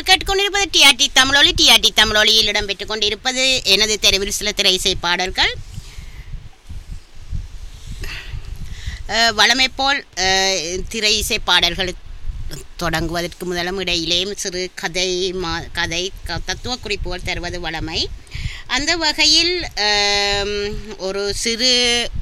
கேட்டுக்கொண்டிருப்பது டிஆர்டி தமிழொலி டிஆர்டி தமிழொலியில் இடம்பெற்றுக் கொண்டிருப்பது எனது தெருவில் சில திரை இசை பாடல்கள் அஹ், வழமை போல் அஹ், திரை இசை பாடல்கள் தொடங்குவதற்கு முதலும் இடையிலேயும் சிறு கதை மா கதை க- தத்துவ குறிப்புகள் தருவது வழமை அந்த வகையில் ஆம், ஒரு சிறு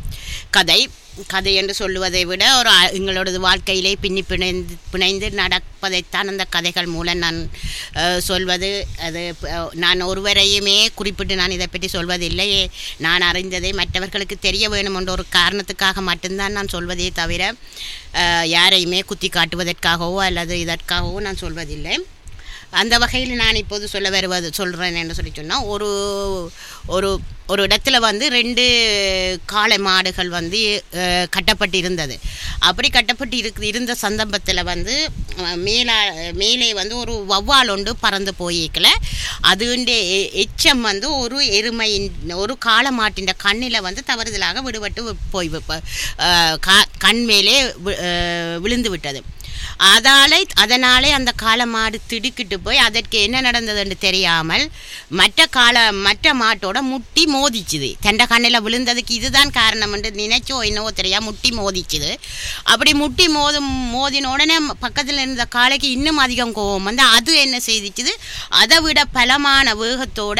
கதை கதை என்று சொல்லுவதை விட ஒரு அ- எங்களோடது வாழ்க்கையிலே பின்னி பிணைந்து பிணைந்து நடப்பதைத்தான் அந்த கதைகள் மூலம் நான் அஹ், சொல்வது அது அஹ், நான் ஒருவரையுமே குறிப்பிட்டு நான் இதை பற்றி சொல்வதில்லை நான் அறிந்ததை மற்றவர்களுக்கு தெரிய வேணும் என்ற ஒரு காரணத்துக்காக மட்டும்தான் நான் சொல்வதே தவிர அஹ், யாரையுமே குத்தி காட்டுவதற்காகவோ அல்லது இதற்காகவோ நான் சொல்வதில்லை அந்த வகையில் நான் இப்போது சொல்ல வருவது சொல்கிறேன் என்று சொல்லி சொன்னால் ஒரு ஒரு ஒரு இடத்துல வந்து ரெண்டு காளை மாடுகள் வந்து அஹ், கட்டப்பட்டு இருந்தது அப்படி கட்டப்பட்டு இருக்கு இருந்த சந்தர்ப்பத்தில் வந்து அஹ், மேலா மேலே வந்து ஒரு வவ்வால் ஒன்று பறந்து போயிருக்கல அதுண்ட எ- எச்சம் வந்து ஒரு எருமையின் ஒரு காளை மாட்டின் கண்ணில் வந்து தவறுதலாக விடுபட்டு வி- போய் வி- ப- அஹ், கா- கண் மேலே வி- அஹ், விழுந்து விட்டது அதாலே அதனாலே அந்த காளை மாடு திடுக்கிட்டு போய் அதற்கு என்ன நடந்ததுன்னு தெரியாமல் மற்ற காளை மற்ற மாட்டோட முட்டி மோதிச்சுது தெண்ட கண்ணில் விழுந்ததுக்கு இதுதான் காரணம் என்று நினைச்சோ என்னவோ தெரியா முட்டி மோதிச்சுது அப்படி முட்டி மோதும் மோதின உடனே பக்கத்தில் இருந்த காளைக்கு இன்னும் அதிகம் கோபம் வந்து அது என்ன செய்திச்சுது அதை விட பலமான வேகத்தோட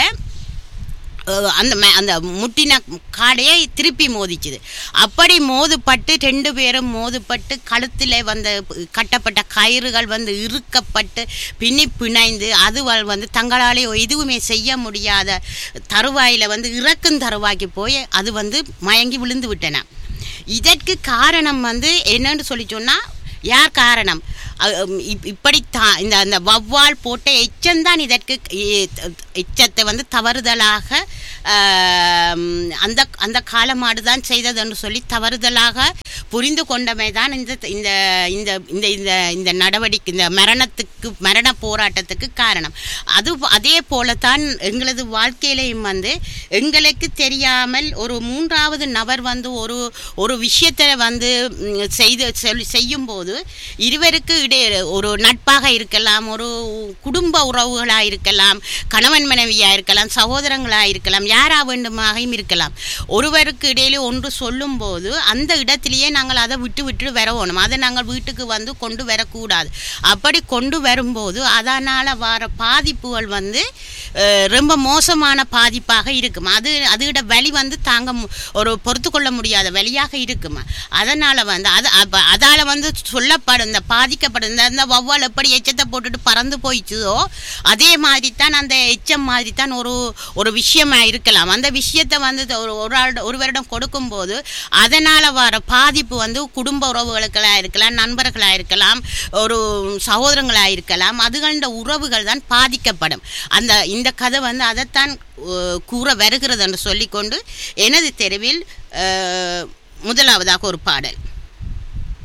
அஹ் அந்த ம- அந்த முட்டின காடையை திருப்பி மோதிச்சுது அப்படி மோதுப்பட்டு ரெண்டு பேரும் மோதுப்பட்டு கழுத்தில் வந்த கட்டப்பட்ட கயிறுகள் வந்து இறுக்கப்பட்டு பின்னி பிணைந்து அது வ- வந்து தங்களாலே எதுவுமே செய்ய முடியாத தருவாயில் வந்து இறக்கும் தருவாய்க்கு போய் அது வந்து மயங்கி விழுந்து விட்டன இதற்கு காரணம் வந்து என்னன்னு சொல்லி சொன்னால் யார் காரணம் அ- உம் இப்- இப்படித்தான் இந்த அந்த வவ்வால் போட்ட எச்சம்தான் இதற்கு எ- எச்சத்தை வந்து தவறுதலாக ஆம், அந்த அந்த காலமாடு தான் செய்ததுன்னு சொல்லி தவறுதலாக புரிந்து கொண்டமை தான் இந்த இந்த இந்த இந்த இந்த இந்த நடவடிக்கை இந்த மரணத்துக்கு மரண போராட்டத்துக்கு காரணம் அது அதே போலத்தான் எங்களது வாழ்க்கையிலையும் வந்து எங்களுக்கு தெரியாமல் ஒரு மூன்றாவது நபர் வந்து ஒரு ஒரு விஷயத்தை வந்து ம், செய்து சொல்லி செய்யும்போது இருவருக்கு இடையே ஒரு நட்பாக இருக்கலாம் ஒரு குடும்ப உறவுகளாக இருக்கலாம் கணவன் மனைவியாக இருக்கலாம் சகோதரங்களாக இருக்கலாம் யாரா வேண்டுமாகவும் இருக்கலாம் ஒருவருக்கு இடையிலே ஒன்று சொல்லும்போது அந்த இடத்திலேயே நாங்கள் அதை விட்டு விட்டு வரணும் அதை நாங்கள் வீட்டுக்கு வந்து கொண்டு வரக்கூடாது அப்படி கொண்டு வரும்போது அதனால் வர பாதிப்புகள் வந்து அஹ், ரொம்ப மோசமான பாதிப்பாக இருக்கும் அது அதோட வலி வந்து தாங்க மு- ஒரு பொறுத்து கொள்ள முடியாத வலியாக இருக்குமா அதனால் வந்து அது அப்போ அதால் வந்து சொல்லப்படும் இந்த பாதிக்கப்படும் இந்த இந்த வௌவால் எப்படி எச்சத்தை போட்டுட்டு பறந்து போயிடுச்சோ அதே மாதிரி தான் அந்த எச்சம் மாதிரி தான் ஒரு ஒரு விஷயமா இருக்கலாம் அந்த விஷயத்தை வந்து ஒரு ஒரு ஆள் ஒருவரிடம் கொடுக்கும்போது அதனால் வர பாதிப்பு வந்து குடும்ப உறவுகளுக்களாக இருக்கலாம் நண்பர்களாக இருக்கலாம் ஒரு சகோதரங்களாக இருக்கலாம் அதுகள உறவுகள் தான் பாதிக்கப்படும் அந்த இந்த கதை வந்து அதைத்தான் அஹ், கூற வருகிறது என்று சொல்லிக்கொண்டு எனது தெருவில் அஹ், முதலாவதாக ஒரு பாடல்